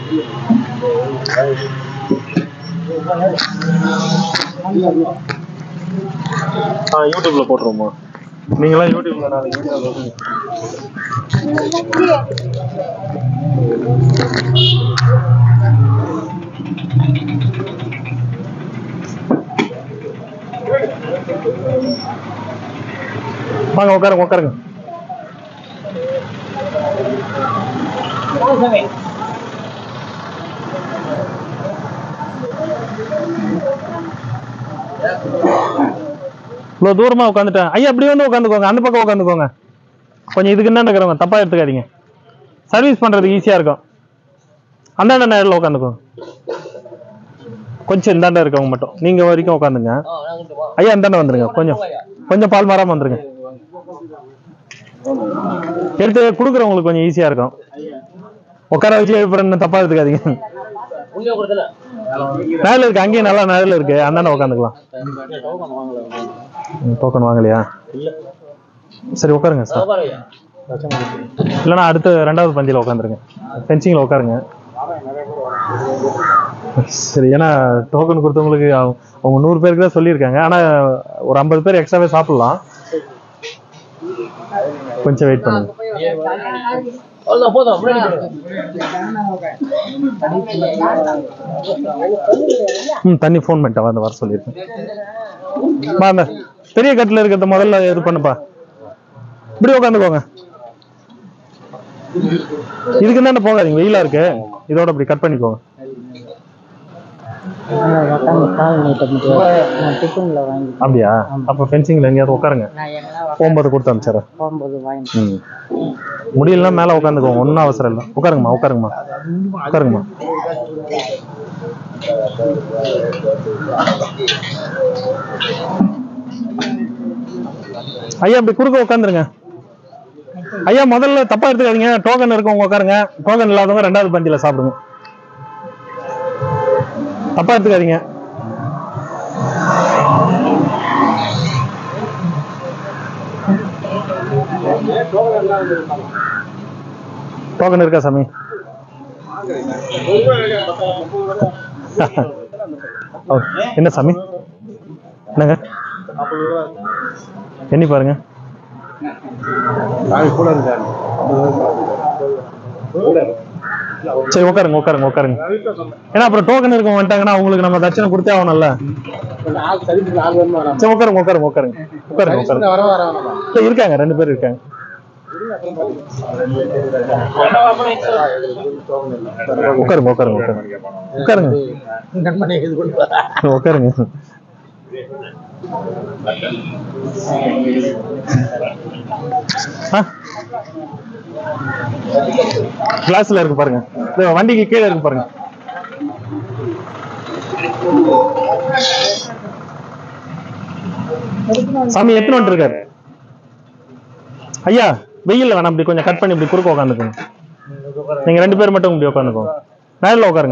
ஆ யூடியூப்ல போட்டுருவோமா நீங்களாம் யூடியூப்ல நாளைக்கு வீடியோ போடுங்க. வாங்க உட்காருங்க உட்காருங்க இவ்வளோ தூரமா உட்காந்துட்டேன் ஐயா அப்படி வந்து உட்காந்துக்கோங்க அந்த பக்கம் உட்காந்துக்கோங்க கொஞ்சம் இதுக்கு என்ன இருக்கிறவங்க தப்பா எடுத்துக்காதீங்க சர்வீஸ் பண்றது ஈஸியா இருக்கும் அந்தாண்ட நேரில் உட்காந்துக்கோங்க கொஞ்சம் இந்தாண்ட இருக்கவங்க மட்டும் நீங்க வரைக்கும் உட்காந்துங்க ஐயா இந்தாண்ட வந்துருங்க கொஞ்சம் கொஞ்சம் பால் மாறாம வந்துருங்க எடுத்து கொடுக்குறவங்களுக்கு கொஞ்சம் ஈஸியா இருக்கும் உட்கார வச்சு எழுப்புறேன்னு தப்பா எடுத்துக்காதீங்க நிழல் இருக்கு அங்கேயும் நல்லா நிழல் இருக்கு அந்தாண்ட உட்காந்துக்கலாம் டோக்கன் வாங்கலையா சரி உட்காருங்க சார் இல்லைன்னா அடுத்து ரெண்டாவது பந்தியில் உட்காந்துருங்க ஃபென்சிங்கில் உட்காருங்க சரி ஏன்னா டோக்கன் கொடுத்தவங்களுக்கு அவங்க- அவங்க நூறு பேருக்கு தான் சொல்லியிருக்காங்க ஆனால் ஒரு ஐம்பது பேர் எக்ஸ்ட்ராவே சாப்பிடலாம் கொஞ்சம் வெயிட் பண்ணுங்க ம் தண்ணி ஃபோன் பண்ணிட்டேன் வந்து வர சொல்லியிருக்கேன் வா அந்த பெரிய கட்டில் இருக்கிறத முதல்ல இது பண்ணுப்பா இப்படி உட்காந்துக்கோங்க இதுக்கு தானே போகாதீங்க வெயிலா இருக்கு இதோட இப்படி கட் பண்ணிக்கோங்க உட்காந்து கால் நீட்ட முடியாது நான் டிஃபனில் வாங்கி அப்படியா அப்போ ஃபென்சிங்ல எங்கேயாவது உட்காருங்க நான் எங்கன்னா போகும்போது கொடுத்து அனுப்பிச்சிடுறேன் போகும்போது வாங்கி ம் முடியலன்னா மேலே உட்காந்துக்கோங்க ஒன்றும் அவசரம் இல்லை உட்காருங்கம்மா உட்காருங்கம்மா உட்காருங்கம்மா ஐயா இப்படி குறுக்க உட்காந்துருங்க ஐயா முதல்ல தப்பா எடுத்துக்காதீங்க டோக்கன் இருக்கவங்க உட்காருங்க டோக்கன் இல்லாதவங்க ரெண்டாவது பந்தியில சாப்பிடுங்க தப்பா எடுத்துக்காதீங்க டோக்கன் இருக்கா சாமி ஓ, என்ன சாமி என்னங்க எண்ணி பாருங்க சரி உட்காருங்க உட்காருங்க உட்காருங்க ஏன்னா அப்புறம் டோக்கன் இருக்க வந்துட்டாங்கன்னா அவங்களுக்கு நம்ம தட்சணை கொடுத்தே ஆகணும்ல சரி உட்காருங்க உட்காருங்க உட்காருங்க உட்காருங்க உட்காருங்க சரி, இருக்காங்க ரெண்டு பேர் இருக்காங்க உட்காருங்க உட்காருங்க உட்காருங்க உட்காருங்க உட்காருங்க ஆ கிளாஸ்ல இருக்கு பாருங்க இதோ வண்டிக்கு கீழே இருக்கு பாருங்க சாமி எத்தனை வந்துட்டு இருக்காரு ஐயா வெயில்ல வேணாம் இப்படி கொஞ்சம் கட் பண்ணி இப்படி குறுக்க உட்காந்துக்கோங்க நீங்க ரெண்டு பேர் மட்டும் இப்படி உட்காந்துக்கோங்க நேரில் உட்காருங்க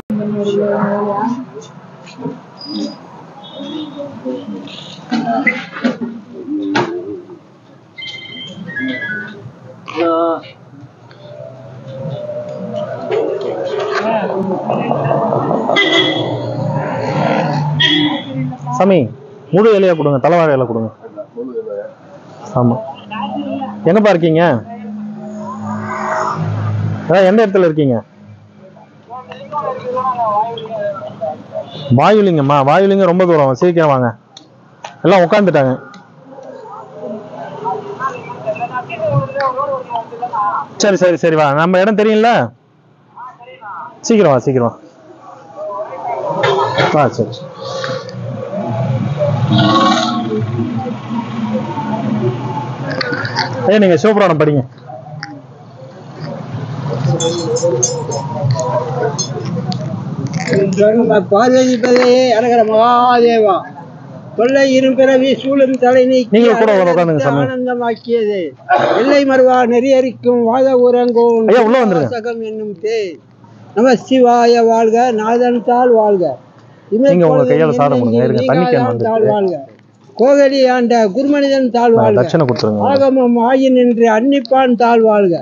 சாமி முழு இலையா கொடுங்க தலைவாழை இலை கொடுங்க ஆமா எங்கப்பா இருக்கீங்க அதான் எந்த இடத்துல இருக்கீங்க வாயுலிங்கம்மா வாயுலிங்கம் ரொம்ப தூரம் சீக்கிரம் வாங்க எல்லாம் உட்காந்துட்டாங்க சரி சரி சரி வா நம்ம இடம் தெரியும்ல சீக்கிரம் வா சீக்கிரம் வா வா சரி ஐயா நீங்க சிவபுராணம் படிங்க பார்வதிபதையே அரகர மகாதேவா தொல்லை இரும்பிறவி சூழும் தலை நீக்கி நீங்க கூட ஒரு உட்காருங்க சாமி. ஆனந்தமாக்கியது எல்லை மறுவா நெறியறிக்கும் வாத உறங்கும் ஐயா, உள்ள வந்துருங்க. வாசகம் என்னும் தே நம சிவாய வாழ்க நாதன் தாள் வாழ்க இமை நீங்க உங்க பொழுதும் கையால சாதம் கொடுங்க. எண்ணெய் இருங்க, தண்ணி கேன் நீங்காதான் வந்துருக்கு. தாழ் வாழ்க கோகலி ஆண்ட குருமனிதன் தாழ் வாழ்க தட்சணை கொடுத்துருங்க ஆகமம் ஆயின் என்று அன்னிப்பான் தாழ் வாழ்க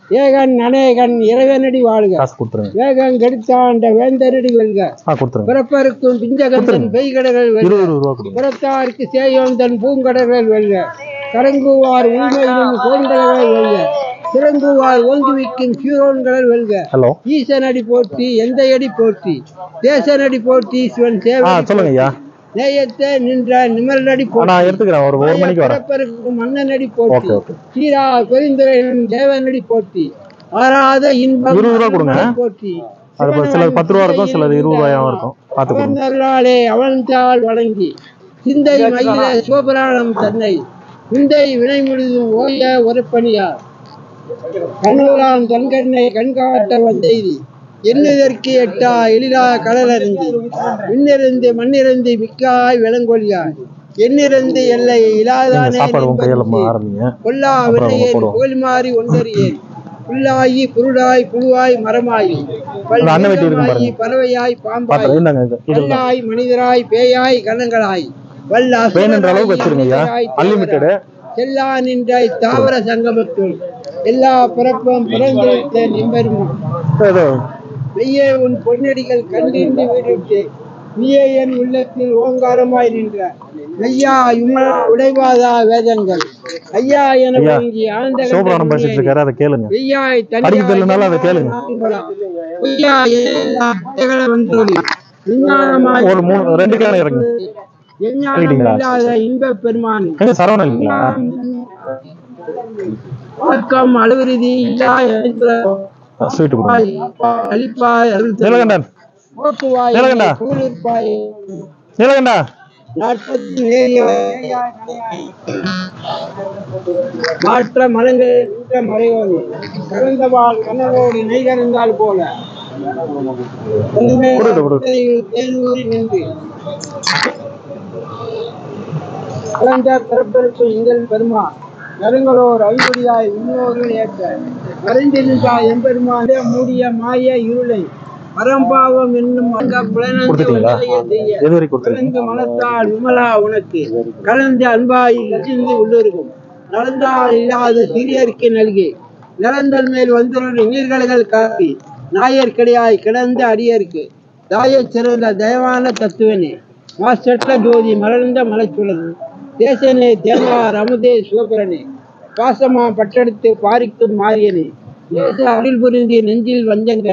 ஏகன் அநேகன் இறைவனடி வாழ்க காசு கொடுத்துருங்க வேகம் கெடுத்தாண்ட வேந்தரடி வெல்க ஆ கொடுத்துருங்க பிறப்பருக்கும் பிஞ்சகந்தன் பெய்கடல்கள் வெல்க இருபது ரூபா கொடுங்க புறத்தாருக்கு சேயோந்தன் பூங்கடல்கள் வெல்க கரங்குவார் உண்மையிலும் கோண்கடல்கள் வெல்க சிறங்குவார் ஓங்குவிக்கும் சீரோன்கடல் வெல்க ஹலோ ஈசனடி போற்றி எந்த அடி போற்றி தேசனடி போற்றி சிவன் ஆ சேவை சொல்லுங்க ஐயா நேயத்தே நின்ற நிமலடி ஆ, போற்றி நான் எடுத்துக்கிறேன் ஒரு ஒரு மணிக்கு வரேன் பிறப்பருக்கும் மன்னனடி ஓகே போற்றி ஓகே சீரா பெருந்துரையின் தேவனடி போற்றி ஆறாத இன்பம் இருபது ரூபா கொடுங்க. போற்றி அது இப்போ சிலது பத்து ரூபா இருக்கும் சிலது இருபது ரூபாயாவும் இருக்கும் பார்த்து கொடுங்க அவர்ந்தாலே அவன்தாள் வழங்கி சிந்தை மயில சிவபுராணம் தன்னை சிந்தை வினை முழுதும் ஓய உரைப்பணியார் கண்ணூரான் கண்கண்ணை கண்காட்ட வந்தெய்தி எண்ணுதற்கு எட்டா எழிலா கடலறிந்து விண்ணிருந்து மண்ணிருந்து மிக்காய் விளங்கொழியாய் எண்ணிருந்து எல்லை நீங்க இலாதானே சாப்பாடு உங்க கையில நின்பம் ஆரம்பிங்க கொல்லா அப்புறம் வினையேன் போடுவோம். புகழ் மாறி ஒன்றறியேன் புல்லாயி புருடாய் புழுவாய் மரமாயி அந்த அன்ன வெட்டி இருக்கும் பல்விதமாயி, பாருங்க. பறவையாய் பாம்பாய் பார்த்து இந்தாங்க இது இது இருந்தா. கல்லாய் மனிதராய் பேயாய் கணங்களாய் வல்ல வேணுன்ற அளவுக்கு வச்சிருங்க ஐயா அன்லிமிட்டெடு செல்லா நின்ற தாவர சங்கமத்துள் எல்லா பிறப்பும் பிறந்திருத்த நிம்பெருமான் ஏதோ மெய்யே உன் பொன்னடிகள் கண்டின்று வீடிட்டு நீயே என் உள்ளத்தில் ஓங்காரமாய் நின்ற மெய்யா இம்ம உடைவாதா வேதங்கள் ஐயா என ஐயா, வணங்கி ஆழ்ந்த சிவபுராணம் பேசிட்டு இருக்காரு அதை கேளுங்க மெய்யாய் படிக்க தெரியலனாலும் அதை கேளுங்க. மெய்யா எல்லா படைகளை வந்தோடி விஞ்ஞானமாய் ஒரு மூணு ரெண்டு கேளு இறங்க எஞ்ஞானம் கேட்டீங்களா? இல்லாத இன்பப் பெருமானே எங்க சரவணன் இல்லைங்களா ஆக்கம் அளவிருதி இல்லா ஸ்வீட் கொடுங்க அளிப்பாய் அருள் தரு. நீலகண்டன் போக்குவாய் நீலகண்டா. கூலிருப்பாய் நீலகண்டா நாற்பத்தி நேரிய மாற்ற மலங்கள் நின்ற மறைவோடு கறந்தவாள் கனவோடு நெய்கறந்தால் போல கொடுத்து, கொடுத்து. தேனூரி நின்று கலந்த பிறப்பிற்கு எங்கள் பெருமா நறுங்களோர் ஐங்குடியாய் முன்னோர்கள் ஏற்ற மறைந்திருந்தாய் எம்பெருமானே மூடிய மாய இருளை பரம்பாவம் என்னும் அங்க புலனங்க கொடுத்துட்டீங்களா உதய செய்ய எது வரைக்கும் கொடுத்துருக்கீங்க கலந்து மனத்தால் விமலா உனக்கு கலந்த அன்பாய் இருந்து உள்ளிருக்கும் நலந்தால் இல்லாத சிறியருக்கு நல்கி நிலந்தல் மேல் வந்துள்ள நீர்களைகள் காப்பி நாயர் கிடையாய் கிடந்த அடியருக்கு தாயச் சிறந்த தயவான தத்துவனே மாசற்ற ஜோதி மலர்ந்த மலைச்சுழது தேசனே தேவார் அமுதே சிவபுரனே பாசமா பட்டெடுத்து பாரிக்கும் மாரியனே தேச அருள் புரிந்து நெஞ்சில் வஞ்சங்க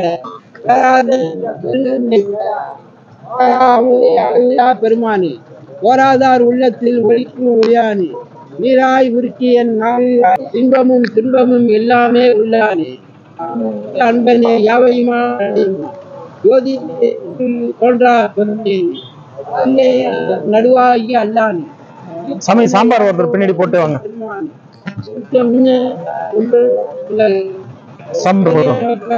அருளா பெருமானே போராதார் உள்ளத்தில் ஒழிக்கும் ஒளியானே நீராய் உருக்கி என் நாளில் இன்பமும் துன்பமும் எல்லாமே உள்ளானே அன்பனே யாவையுமா ஜோதி தோன்றா பெருமே அன்னை நடுவாகி அல்லானே சமை சாம்பார் ஒருத்தர் பின்னாடி போட்டு வாங்க பெருமானே சுத்தமுன்ன உள்ள சாம்பார் போட்டோம்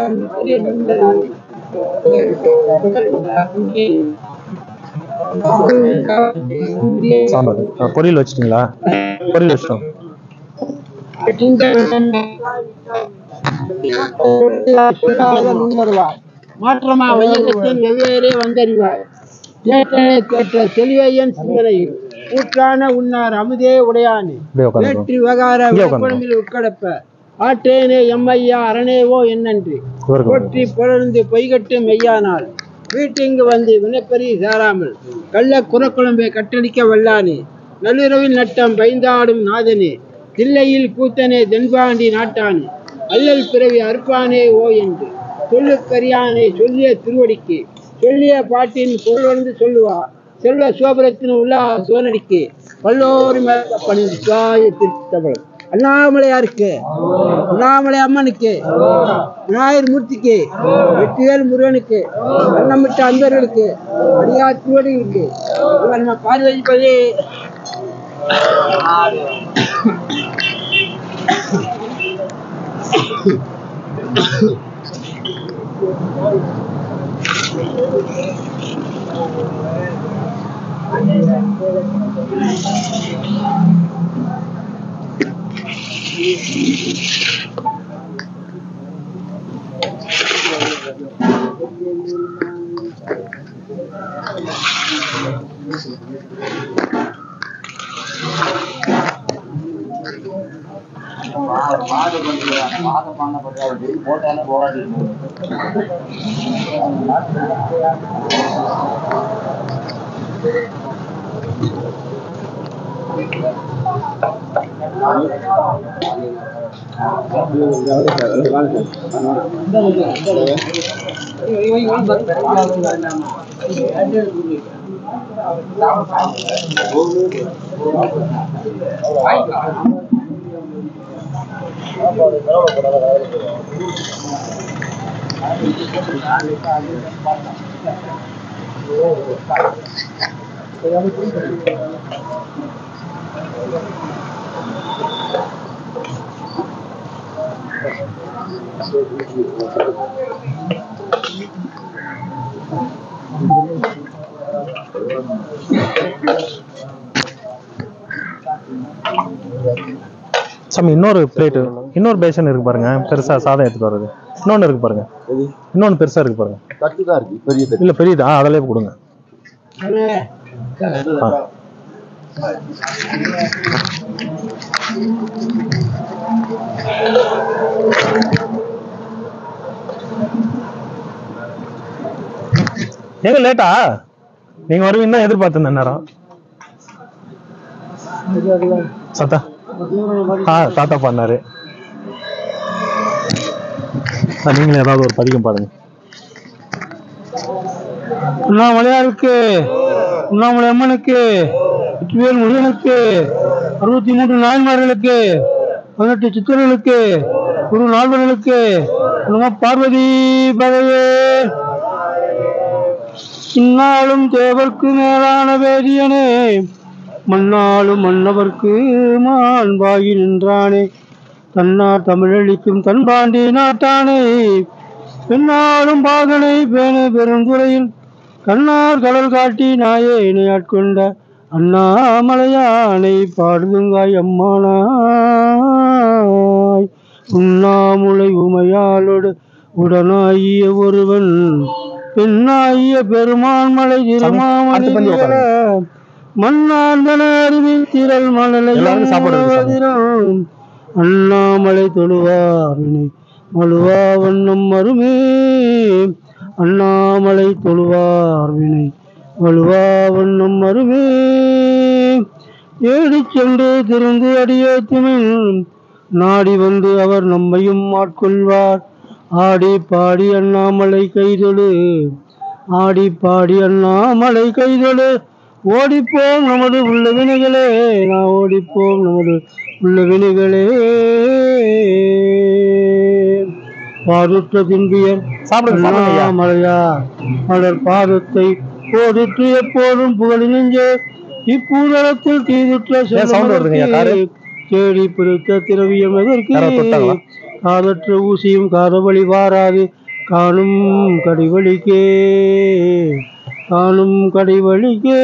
சாம்பார் ஆ, பொரியல் வச்சிட்டீங்களா பொரியல் வச்சிட்டோம் மாற்றமா வையகத்தின் வெவ்வேறே வந்தறிவார் கேட்டனை கேட்ட தெளிவையன் சிந்தனையில் ஊற்றான உன்னார் அமுதே உடையானே அப்படியே உட்காந்து வேற்றி விவகார இங்கே உட்காருங்க. விழுப்புணமில் உட்கடப்ப ஆற்றேனே எம்மையா அரணேவோ என்னன்று இவருக்கு போற்றி புலர்ந்து பொய்கட்டு மெய்யானால் வீட்டிங்கு வந்து வினைப்பறி சேராமல் கள்ள குறக்குழம்பை கட்டளிக்க வல்லானே நள்ளிரவில் நட்டம் பயந்தாடும் நாதனே தில்லையில் கூத்தனே தென்பாண்டி நாட்டானே அல்லல் பிறவி அறுப்பானே ஓ என்று சொல்லுக்கரியானே சொல்லிய திருவடிக்கு சொல்லிய பாட்டின் பொருளொன்று சொல்லுவா செல்வ சோபரத்தின் உள்ள சோனடிக்கு பல்லோரு பணிந்து சுவாய திருத்தமிழ் அண்ணாமலையாருக்கு அண்ணாமலை அம்மனுக்கு விநாயகர் மூர்த்திக்கு வெற்றிவேல் முருகனுக்கு வண்ணமிட்ட அன்பர்களுக்கு அடியா திருவடிகளுக்கு இவர் நம்ம பார்வைப்பது மாடு பண்றாங்க மாடு பண்ண பண்றாங்க போட்டாலே போராடி சாமி இன்னொரு பிளேட்டு இன்னொரு பேஷன் இருக்கு பாருங்க பெருசா சாதம் எடுத்துட்டு வர்றது இன்னொன்னு இருக்கு பாருங்க இன்னொன்னு பெருசா இருக்கு பாருங்க தட்டு தான் இருக்கு பெரிய தட்டு இல்ல பெரியதா ஆ, அதிலே கொடுங்க ஆ. ஏங்க லேட்டா நீங்க வருவீங்கன்னா எதிர்பார்த்திருந்தேன் நேரம் சத்தா ஆ தாத்தா பண்ணாரு ஆ, நீங்களும் ஏதாவது ஒரு பதிகம் பாருங்க உண்ணாமலையாருக்கு உண்ணாமலை அம்மனுக்கு வெற்றிவேல் முருகனுக்கு அறுபத்தி மூன்று நாயன்மார்களுக்கு பதினெட்டு சித்தர்களுக்கு குரு நால்வர்களுக்கு நம பார்வதி பதையே இந்நாளும் தேவர்க்கு மேலான வேதியனே மண்ணாலும் மன்னவர்க்கு மாண்பாகி நின்றானே தன்னார் தமிழளிக்கும் தன்பாண்டி நாட்டானே பெண்ணாலும் பாகனை பேண பெருந்துறையில் கண்ணார் கடல் காட்டி நாயேனை ஆட்கொண்ட அண்ணாமலையானை பாடுதுங்காய் அம்மானாய் உண்ணாமுலை உமையாளோடு உடனாகிய ஒருவன் பெண்ணாகிய பெருமான் மலை அடுத்த பந்தி திருமாமணி உட்காருங்க. மண்ணாந்தன அருவி திரள் எல்லாருக்கும் சாப்பாடு இருக்கு சாமி. மலையும் அண்ணாமலை தொழுவாரினை மழுவா வண்ணம் மருமே அண்ணாமலை தொழுவார் வினை வலுவா வண்ணம் மருமே ஏடிச் சென்று திருந்து அடியேத்துமின் நாடி வந்து அவர் நம்மையும் ஆட்கொள்வார் ஆடி பாடி அண்ணாமலை கைதொழு ஆடி பாடி அண்ணாமலை கைதொழு ஓடிப்போம் நமது உள்ள வினைகளே நான் ஓடிப்போம் நமது உள்ள வினைகளே பாதுற்ற தின்பியர் சாப்பிடுங்க சாப்பிடுங்க ஐயா மலையா மலர் பாதத்தை போதிட்டு எப்போதும் புகழ் நெஞ்சே இப்பூதளத்தில் தீதுற்ற ஏன் sound வருதுங்கய்யா, காரு? தேடி பிடித்த திரவியம் எதற்கு யாரோ தொட்டாங்களா? காதற்ற ஊசியும் காதவழி வாராது காணும் கடிவழிக்கே காணும் கடிவழிக்கே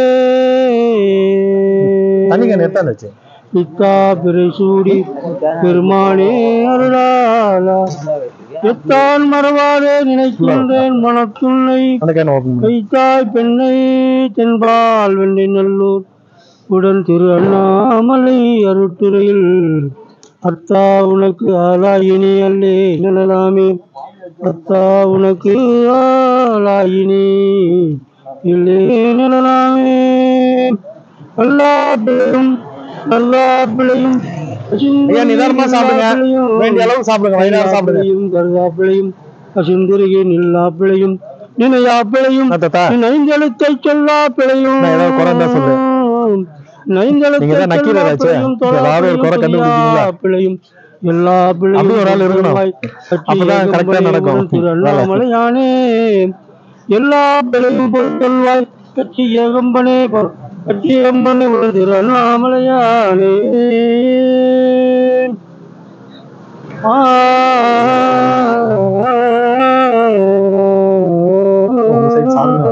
தண்ணிக்கு நேரத்தான் இருந்துச்சு நித்தா பிறை சூடி பெருமானே அருளாளா எத்தான் மறவாதே நினைக்கின்றேன் மனத்துள்ளை அந்த கேன் ஓப்பன் பண்ணி கைத்தாய் பெண்ணை தென்பால் வெண்ணை நல்லூர் உடன் திரு அண்ணாமலை அருட்டுரையில் அத்தா உனக்கு ஆளாயினி அல்லே எனலாமே அத்தா உனக்கு ஆளாயினி இல்லே எனலாமே எல்லா பிள்ளையும் எல்லா பிள்ளையும் ஐயா நிதானமா சாப்பிடுங்க வேண்டிய அளவு சாப்பிடுங்க வயிறார சாப்பிடுங்க பிள்ளையும் கருகாப்பிளையும் பசுந்துருகே நில்லா பிழையும் நினையா பிழையும் என்ன தாத்தா நைந்தெழுத்தை சொல்லா பிழையும் நான் ஏதாவது குறை இருந்தா சொல்லு. நைந்தெழுத்தை நீங்க தான் நக்கீரர் ஆச்சே. பிழையும் தொழா ஏதாவது ஒரு குறை பிழையும் கண்டுபிடிப்பீங்களா? தொழியா பிழையும் எல்லா பிழையும் அப்படி ஒரு ஆள் இருக்கணும். தொழுவாய். கட்சி அப்பதான் correct ஆ ஏகம்பனை நடக்கும். உடன் திரு வேலை. அண்ணாமலையானே எல்லா பிழையும் சொல்வாய் கட்சி ஏகம்பனே பொ- கட்சி ஏகம்பனை உடன் திரு அண்ணாமலையானே ஆ உங்க side சாப்பிடுங்க.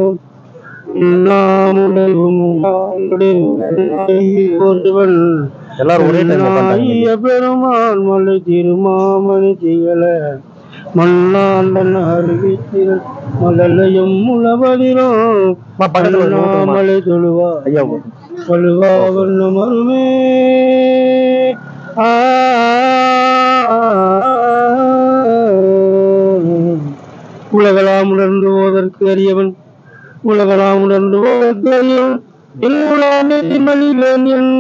ஒருவன் எல்லாரும் ஒரே டைம் நாய பெருமான் மலை திருமாமணி திகழ மண்ணாண்டன் அறிவித்திரள் மலலையும் முளவதிரும் பக்கத்துல ஒரு நோட்டு வைமா. மலை தொழுவா ஐயா வலுவா வண்ண மருமே உலகலாம் உணர்ந்து போவதற்கு அறியவன் உலகலாம் உணர்ந்து போவதற்கு அறியவன் என் உலாமே மணிவேன் என்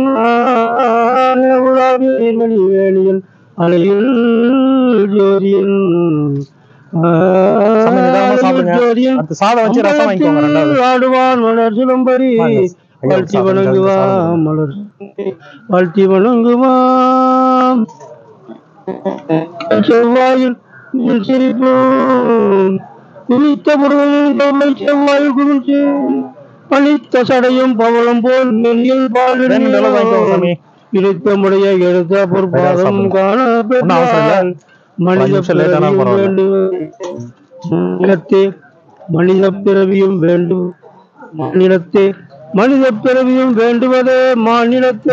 உலாமே மணிவேணியன் அலையில் ஜோதியன் சாமி, நிதானமா சாப்பிடுங்க. ஜோதியன் அடுத்து சாதம் வச்சு ரசம் வாங்கிக்கோங்க ரெண்டாவது ஆடுவான் மலர் சிலம்பரி வாங்க. ஐயா, வாழ்த்தி சாப்பிடுங்க, வணங்குவா சாப்பிடுங்க. மலர் வாழ்த்தி வணங்குவாம் செவ்வாயில் உன் சிரிப்போம் குளித்த முருகனின் தொல்லை செவ்வாயில் குளிச்சு பழித்த சடையும் பவளம் போல் நெல்லில் ரெண்டு நிலம் வாங்கிக்கோங்க சாமி. இழுத்தமுடைய எடுத்த பொற்பாதம் சாப்பிடுங்க. காண ஒண்ணும் அவசரம் இல்ல. பெற்றால் மனித அஞ்சு நிமிஷம் late ஆனா பிறவியும் பரவாயில்ல. வேண்டும் மாநிலத்தே மனித பிறவியும் வேண்டும் மாநிலத்தே மனித பிறவியும் வேண்டுவதே மாநிலத்தே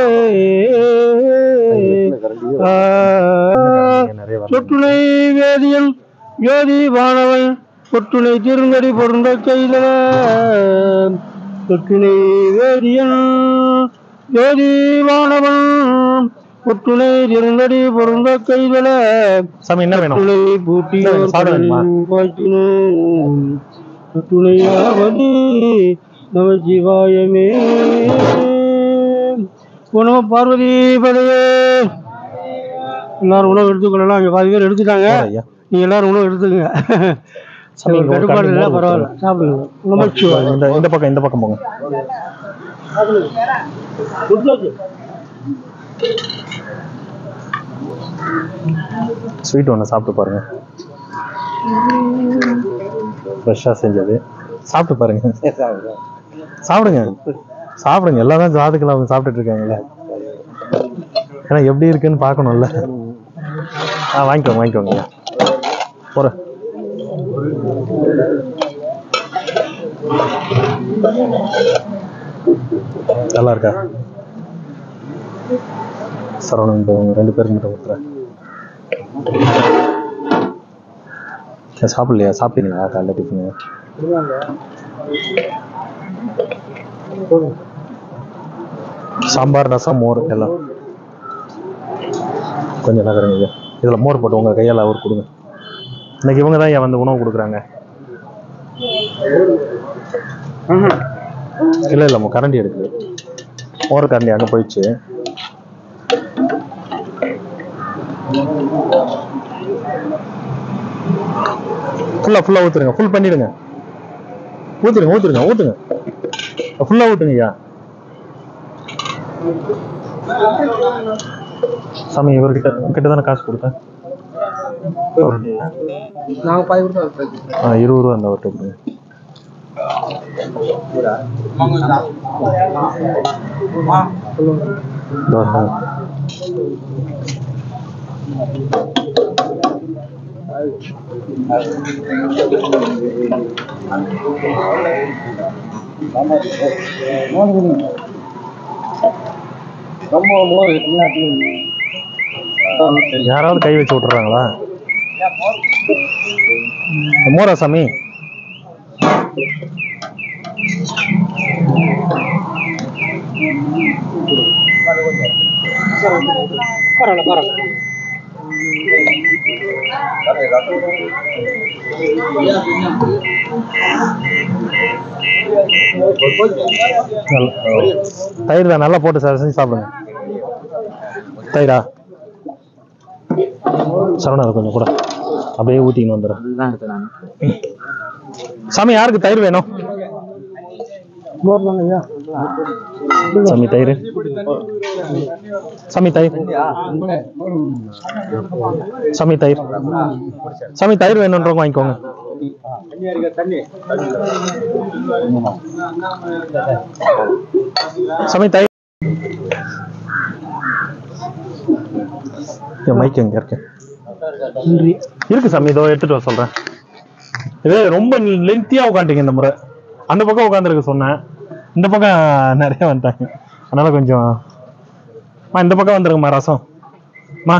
ஆ, நிறைய வரல. சொட்டுணை வேதியன் ஜோதி வானவன் சொட்டுணை திருங்கடி பொருந்த கைதல சொட்டுணை வேதியன் ஜோதி வானவன் சொட்டுணை திருங்கடி பொருந்த கைதல சாமி என்ன வேணும் துணை பூட்டியோர் இல்ல, சாப்பிட வேணுமா? வாழ்த்தினோம் துணையாவது நம சிவாயமே உணவ பார்வதி பதையே எல்லாரும் உணவு எடுத்துக்கொள்ளலாம் இங்க பாதி பேர் எடுத்துட்டாங்க போடா ஐயா. நீங்க எல்லாரும் உணவு எடுத்துக்கங்க சாமி, இங்க ஒரு கட்டுப்பாடு கரண்டி இல்லை மோர் பரவாயில்ல சாப்பிடுங்க நமச்சிவாயம் இந்த இந்த பக்கம் இந்த பக்கம் போங்க ஸ்வீட் ஒன்று சாப்பிட்டு பாருங்க ஃப்ரெஷ்ஷாக செஞ்சது சாப்பிட்டு பாருங்க சாப்பிடுங்க சாப்பிடுங்க எல்லாம் தான் ஜாதுக்கள் அவங்க சாப்பிட்டுட்டு இருக்காங்கல்ல ஏன்னா எப்படி இருக்குன்னு பார்க்கணும்ல ஆ வாங்கிக்கோங்க வாங்கிக்கோங்க போகிறேன் நல்லா இருக்கா சரவணன் இந்த உங்க ரெண்டு பேருக்கு மட்டும் கொடுத்துறேன் ஏன் சாப்பிடலையா சாப்பிட்டீங்களா காலைல டிஃபனு சாம்பார் ரசம் மோர் எல்லாம் கொஞ்சம் நகருங்க ஐயா இதில் மோர் போட்டு உங்கள் கையால் அவர் கொடுங்க இன்னைக்கு இவங்க தான் ஐயா வந்து உணவு கொடுக்குறாங்க இல்லை இல்லை நம்ம கரண்டி எடுக்குது மோர் கரண்டி அங்கே போயிடுச்சு ஃபுல்லாக ஃபுல்லாக ஊற்றுருங்க ஃபுல் பண்ணிடுங்க ஊற்றுருங்க ஊற்றுருங்க ஊற்றுங்க ஃபுல்லாக ஊற்றுங்க ஐயா சாமி இவர்கிட்ட கிட்ட தானே காசு கொடுத்தேன் நாங்கள் பாதி கொடுத்தோம் ஆ இருபது ரூபா அந்த அவர்கிட்ட கொடுங்க இதோ, ஆ. யாராவது கை வச்சு விட்டுறாங்களா மோரா சாமி நல்ல- ஓ. தயிர் தான் நல்லா போட்டு சார் செஞ்சு சாப்பிடுங்க தயிரா சரவணா அது கொஞ்சம் கூட அப்படியே ஊத்திக்கின்னு வந்துடுறேன் சாமி யாருக்கு தயிர் வேணும் சாமி தயிர் சாமி தயிர் சாமி தயிர் சாமி தயிர் வேணுன்றவங்க வாங்கிக்கோங்க சாமி தயிர் என் மைக் எங்க இருக்கு இருக்கு சாமி இதோ எடுத்துட்டு வர சொல்றேன் இது ரொம்ப லென்த்தியா உட்காந்துட்டீங்க இந்த முறை அந்த பக்கம் உட்காந்துருக்க சொன்னேன் இந்த பக்கம் நிறைய வந்துட்டாங்க அதனால கொஞ்சம் மா இந்த பக்கம் வந்துருங்கம்மா ரசம் மா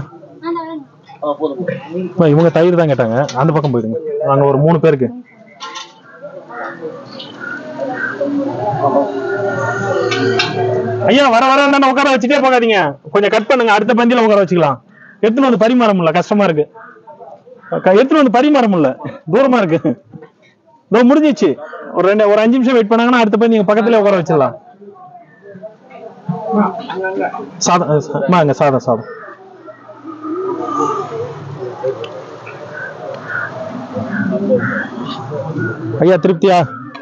அம்மா, இவங்க தயிர் தான் கேட்டாங்க அந்த பக்கம் போயிடுங்க நாங்க ஒரு மூணு பேருக்கு ஐயா வர வர என்ன உட்கார வச்சுட்டே போகாதீங்க கொஞ்சம் கட் பண்ணுங்க அடுத்த பந்தியில உட்கார வச்சுக்கலாம் எடுத்துன்னு வந்து பரிமாற முடியல கஷ்டமா இருக்கு க- எடுத்துன்னு வந்து பரிமாற முடியல தூரமா இருக்கு இதோ முடிஞ்சிச்சு ஒரு ரெண்டு ஒரு அஞ்சு நிமிஷம் வெயிட் பண்ணாங்கன்னா அடுத்த பந்தி நீங்க பக்கத்துல உட்கார வச்சிடலாம் சாதம் அஹ் சா- வாங்க சாதம் சாதம் ஐயா திருப்தியா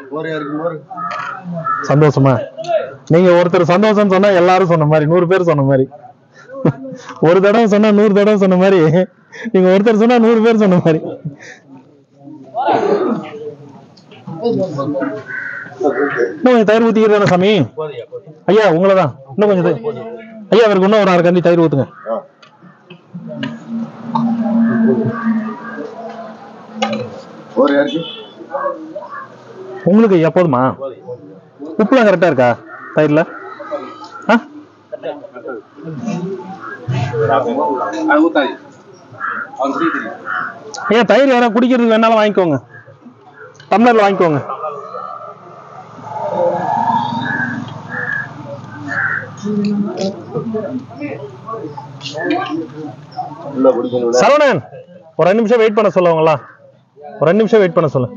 சந்தோஷமா நீங்க ஒருத்தர் சந்தோஷம் சொன்னா எல்லாரும் சொன்ன மாதிரி நூறு பேர் சொன்ன மாதிரி ஒரு தடவை சொன்னா நூறு தடவை சொன்ன மாதிரி நீங்க ஒருத்தர் சொன்னா நூறு பேர் சொன்ன மாதிரி இன்னும் கொஞ்சம் தயிர் ஊத்திக்கிறதான சாமி ஐயா உங்களதான் இன்னும் கொஞ்சம் தயிர் ஐயா அவருக்கு இன்னும் ஒரு அரை கண்டி தயிர் ஊத்துங்க ஒரு இருக்கு உங்களுக்கு ஐயா போதுமா உப்புலாம் கரெக்டா இருக்கா தயிர்ல ஆ அது ஊத்தாது அவன் குடி தெரியும் ஐயா தயிர் யாரா குடிக்கிறதுக்கு வேணாலும் வாங்கிக்கோங்க டம்ளர்ல வாங்கிக்கோங்க உள்ள குடிக்கணும் சரவணன் ஒரு ரெண்டு நிமிஷம் வெயிட் பண்ண சொல்ல அவங்களா ஒரு ரெண்டு நிமிஷம் வெயிட் பண்ண சொல்ல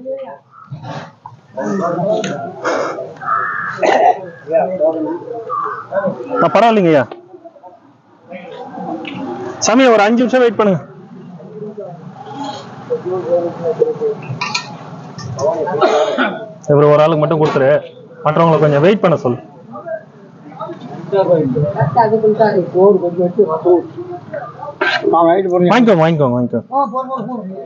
ஆ, பரவாயில்லைங்க ஐயா சாமி ஒரு அஞ்சு நிமிஷம் வெயிட் பண்ணுங்க இவர் ஒரு ஆளுக்கு மட்டும் கொடுத்துரு மற்றவங்களை கொஞ்சம் வெயிட் பண்ண சொல்லு வாங்கிக்கோங்க வாங்கிக்கோங்க வாங்கிக்கோங்க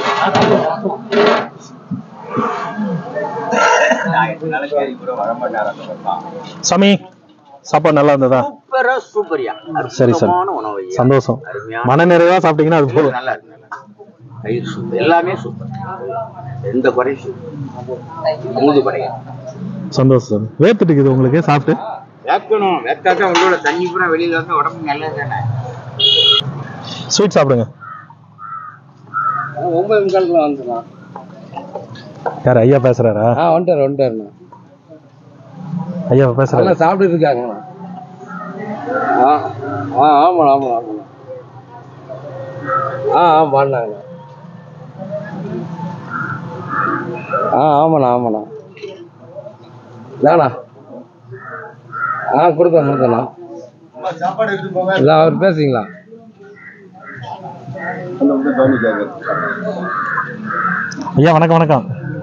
வர மாட்டார் அந்த பக்கம் சாமி சாப்பாடு நல்லா இருந்ததா சூப்பரா சூப்பரியா சரி சரி அற்புதமான உணவு ஐயா. சந்தோஷம் அருமையான மன நிறைவா சாப்பிட்டீங்கன்னா அது போதும் நல்லா இருக்கு நல்லா இருக்கு. தயிர் சூப்பர் எல்லாமே சூப்பர் எந்த குறையும் சூப்பர் அமுது குறையும் சந்தோஷம் சாமி வேர்த்துட்டு இருக்குது உங்களுக்கு சாப்பிட்டு வேக்கணும் வேக்காதான் உள்ளோட தண்ணி பூரா வெளியில வந்து உடம்பு நல்லது தானே ஸ்வீட் சாப்பிடுங்க ஒன்பது முக்காலுக்குள்ள வந்துடலாம் யார் ஐயா பேசுறாரா ஆ வந்துட்டார் வந்துட்டாருண்ணா ஐயா பேசுறாரு எல்லாம் சாப்பிட்டு இருக்காங்கண்ணா ஆ ஆ ஆமாண்ணா ஆமாண்ணா ஆமாண்ணா ஆ ஆ பண்ணாங்கண்ணா ஆ ஆமாண்ணா ஆமாண்ணா இதாண்ணா ஆ கொடுத்தேன் கொடுத்தேண்ணா சாப்பாடு எடுத்து போங்க இல்லை அவர் பேசுறீங்களா அந்த வந்து கவனிக்காங்க ஐயா வணக்கம் வணக்கம்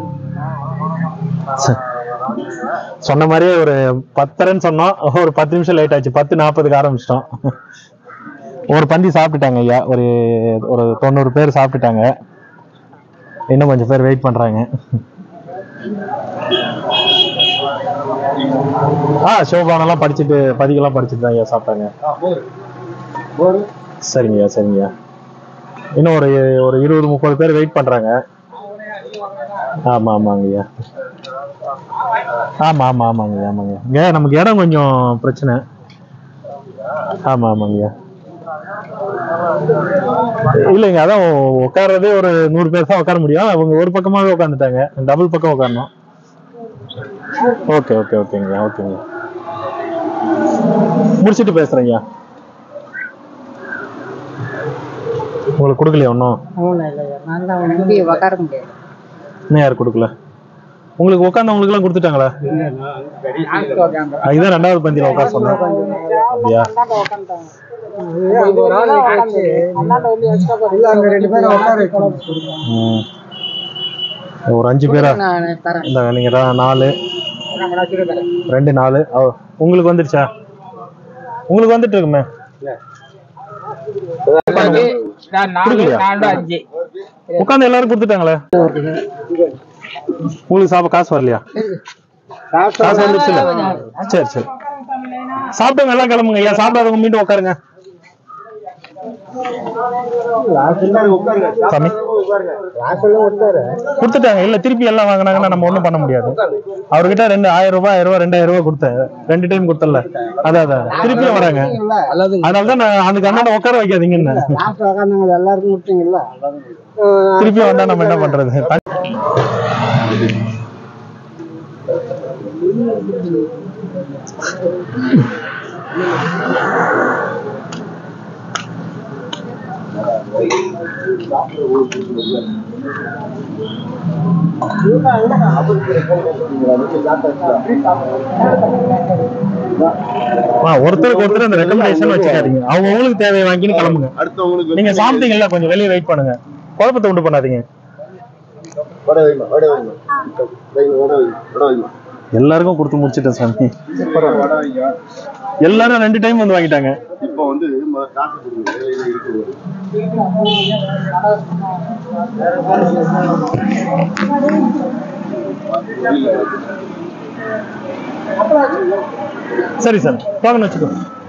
ச- சொன்ன மாதிரியே ஒரு பத்தரைன்னு சொன்னோம் ஒரு பத்து நிமிஷம் லேட் ஆச்சு பத்து நாற்பதுக்கு ஆரம்பிச்சிட்டோம் ஒரு பந்தி சாப்பிட்டுட்டாங்க ஐயா ஒரு ஒரு தொண்ணூறு பேர் சாப்பிட்டுட்டாங்க இன்னும் கொஞ்சம் பேர் வெயிட் பண்றாங்க ஆ சிவபானெல்லாம் படிச்சுட்டு பதிகெல்லாம் படிச்சுட்டு தான் ஐயா சாப்பிட்டாங்க சரிங்கய்யா சரிங்கய்யா இன்னும் ஒரு ஒரு இருபது முப்பது பேர் வெயிட் பண்றாங்க ஆமா ஆமாங்க ஐயா ஆமா ஆமா ஆமாங்க ஐயா, ஆமாங்க இங்க நமக்கு இடம் கொஞ்சம் பிரச்சனை ஆமா ஆமாங்க ஐயா இல்லைங்க அதான் உ- உட்கார்றதே ஒரு நூறு பேர் தான் உட்கார முடியும் அவங்க ஒரு பக்கமாவே உட்காந்துட்டாங்க டபுள் பக்கம் உட்காரணும் ஓகே ஓகே ஓகேங்க ஓகேங்க முடிச்சிட்டு பேசுறேங்க உங்களுக்கு கொடுக்கலையா ஒன்றும் உட்கார முடியாது இன்னும் யாரும் கொடுக்கல உங்களுக்கு உட்காந்தவங்களுக்கு எல்லாம் கொடுத்துட்டாங்களா இதுதான் ரெண்டாவது பந்தியில உட்கார சொன்னேன் அப்படியா ம். ஒரு அஞ்சு பேரா இந்த நீங்க தான் நாலு ரெண்டு நாலு ஓ, உங்களுக்கு வந்துருச்சா உங்களுக்கு வந்துட்டு இருக்குமே கொடுக்கலையா? உட்காந்து எல்லாரும் கொடுத்துட்டாங்களே உங்களுக்கு சாப்பிட காசு வரலையா காசு வந்துருச்சுல சரி சரி சாப்பிட்டவங்க எல்லாம் கிளம்புங்க ஐயா சாப்பிடாதவங்க மீண்டும் உட்காருங்க சாமி கொடுத்துட்டாங்க இல்ல திருப்பி எல்லாம் வாங்கினாங்கன்னா நம்ம ஒண்ணும் பண்ண முடியாது அவர்கிட்ட ரெண்டு ஆயிரம் ரூபாய் ஆயிரம் ரூபாய் ரெண்டாயிரம் ரூபாய் கொடுத்தேன் ரெண்டு டைம் கொடுத்தல அதான் அதான் திருப்பியும் வராங்க அதனாலதான் நான் அதுக்கு அண்ணாண்ட உட்கார வைக்காதீங்கன்னு எல்லாருக்கும் முடிச்சீங்கல்ல திருப்பி வந்தா நம்ம என்ன பண்றது ஆ, ஒருத்தருக்கு ஒருத்தர் அந்த ரெக்கமெண்டேஷன் வச்சுக்காதீங்க அவங்க உங்களுக்கு தேவையை வாங்கின்னு கிளம்புங்க அடுத்தவங்களுக்கு நீங்க சாப்பிட்டீங்கல்ல கொஞ்சம் வெளியே வெயிட் பண்ணுங்க குழப்பத்தை உண்டு பண்ணாதீங்க வடை வைமா வடை வைமா வைமா வடை வைமா வடை வைமா எல்லாருக்கும் கொடுத்து முடிச்சிட்டேன் சாமி வடை வைங்க எல்லாரும் ரெண்டு டைம் வந்து வாங்கிட்டாங்க இப்போ வந்து முதல்ல காசு கொடுங்க வேலையில இருக்குது சரி சார் வாங்கன்னு வச்சுக்கோ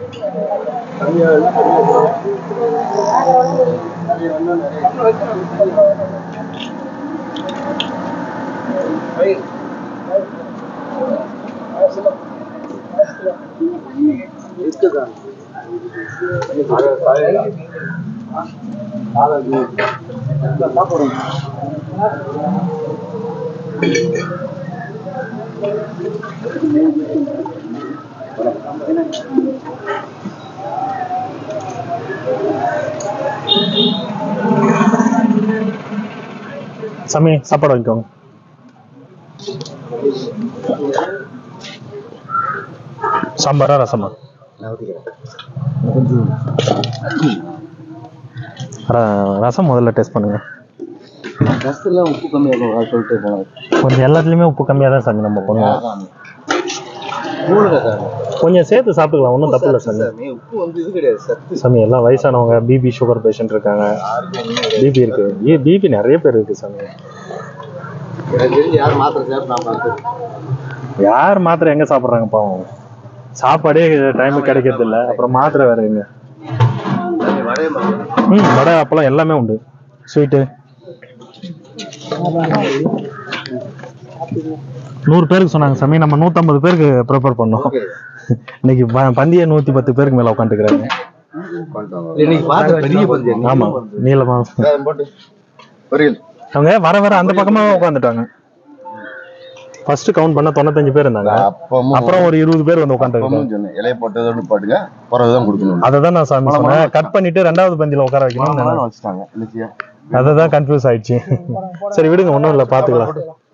சாமி சாப்பாடு வாங்கிக்கோங்க சாம்பாரா ரசமா ர- ரசம் முதல்ல டேஸ்ட் பண்ணுங்க ரசத்துல உப்பு கம்மியாக சொல்லிட்டு போனாங்க கொஞ்சம் எல்லாத்துலயுமே உப்பு கம்மியா தான் சாமி நம்ம பண்ணுவோம் மூணு ரசம் கொஞ்சம் சேர்த்து சாப்பிட்டுக்கலாம் ஒன்றும் தப்பு இல்லை சாமி சாமி உப்பு வந்து இது கிடையாது சத்து சாமி எல்லாம் வயசானவங்க பிபி சுகர் பேஷண்ட் இருக்காங்க பிபி இருக்கு ஏ பிபி நிறைய பேர் இருக்கு சாமி எனக்கு தெரிஞ்சு யாரும் மாத்திரை சேர்த்து நான் பார்த்தேன் யார் மாத்திரை எங்க சாப்பிடுறாங்க பாவம் சாப்பாடே டைமுக்கு கிடைக்கிறது இல்ல அப்புறம் மாத்திரை வேற எங்க வடைய ம் வடை அப்பளம் எல்லாமே உண்டு ஸ்வீட்டு நூறு பேருக்கு சொன்னாங்க சாமி நம்ம நூத்தம்பது பேருக்கு ப்ரிப்பேர் பண்ணோம் இன்னைக்கு ப- பந்தியே நூத்தி பத்து பேருக்கு மேல உட்காந்துக்கிறாங்க இன்னைக்கு பார்த்த பெரிய பந்தியம் ஆமா நீளமா போட்டு பொரியல் அவங்க வர வர அந்த பக்கமா உட்காந்துட்டாங்க ஃபர்ஸ்ட் கவுண்ட் பண்ண தொண்ணூத்தஞ்சு பேர் இருந்தாங்க அப்பமும் அப்புறம் ஒரு இருபது பேர் வந்து உட்காந்துருக்காங்க அப்பமும் சொன்னேன் இலைய போட்டதோடு பாட்டுங்க பிறகுதான் கொடுக்கணும் அதை தான் நான் சாமி சொன்னேன் கட் பண்ணிட்டு ரெண்டாவது பந்தியில உட்கார வைக்கணும் வச்சுட்டாங்க இல்லைச்சியா அதை தான் கன்ஃபியூஸ் ஆயிடுச்சு சரி விடுங்க ஒன்றும் இல்லை பார்த்துக்கலாம்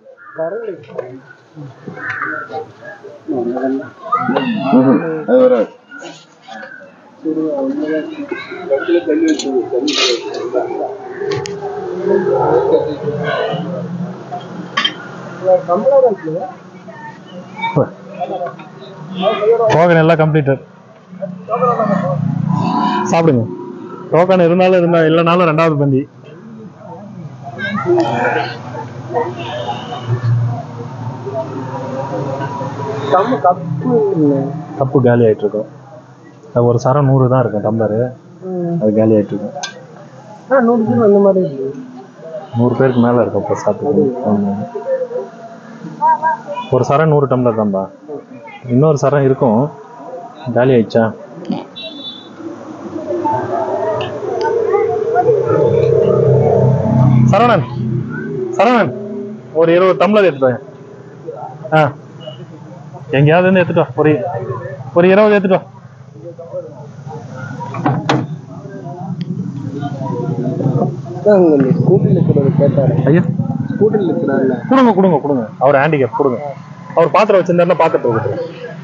அது வராது டோக்கன் எல்லாம் கம்ப்ளீட்டட் சாப்பிடுங்க டோக்கன் இருந்தாலும் இருந்தா இல்லைனாலும் ரெண்டாவது பந்தி கப்பு காலி ஆயிட்டு இருக்கும் அது ஒரு சரம் நூறு தான் இருக்கும் டம்ளரு அது காலி ஆயிட்டு இருக்கும் அந்த மாதிரி நூறு பேருக்கு மேல இருக்கும் இப்போ சாப்பிட்டு ஆமா. ஒரு சரம் நூறு டம்ளர் தான்பா இன்னொரு சரம் இருக்கும் காலி ஆயிடுச்சா சரவணன் சரவணன் ஒரு இருபது டம்ளர் எடுத்துட்டேன் ஆ எங்கேயாவது இருந்து எடுத்துட்டோம் ஒரு ஒரு இருபது எடுத்துட்டோம் ஸ்கூட்டில் இருக்கிறது கேட்டாரு ஐயா ஸ்கூட்டில் இருக்கிறாருல கொடுங்க கொடுங்க கொடுங்க அவர் ஹேண்டிகேப் கொடுங்க அவர் பாத்திரம் வச்சிருந்தாருன்னா பாத்திரத்தை கொடுத்துருங்க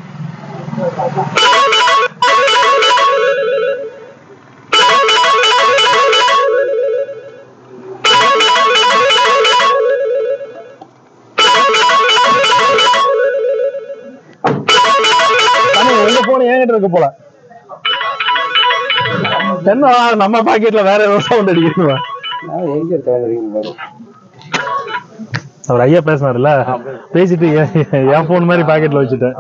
ஆனா, உங்க போன என்கிட்ட இருக்கு போல என்ன நம்ம பாக்கெட்ல வேற ஏதோ சவுண்ட் அடிக்கிறீங்க எங்க இருக்காங்க பாரு அவர் ஐயா பேசினாருல்ல பேசிட்டு என் என் போன் மாதிரி பாக்கெட்ல வச்சுட்டேன்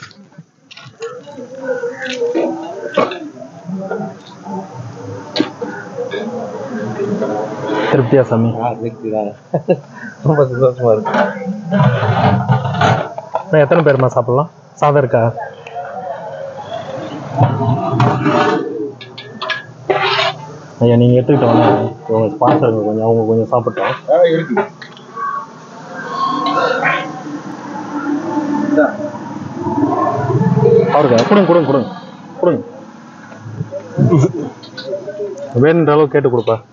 திருப்தியா சாமி ரொம்ப சந்தோஷமா இருக்கு நான் எத்தனை பேருமா சாப்பிடலாம் சாதம் இருக்கா ஐயா நீங்க எடுத்துக்கிட்டு வாங்க உங்க ஸ்பான்சருங்க கொஞ்சம் அவங்க கொஞ்சம் சாப்பிட்டோம் இருக்கு அவருக்கு கொடுங்க கொடுங்க கொடுங்க கொடுங்க வேணுன்ற அளவு கேட்டு கொடுப்பா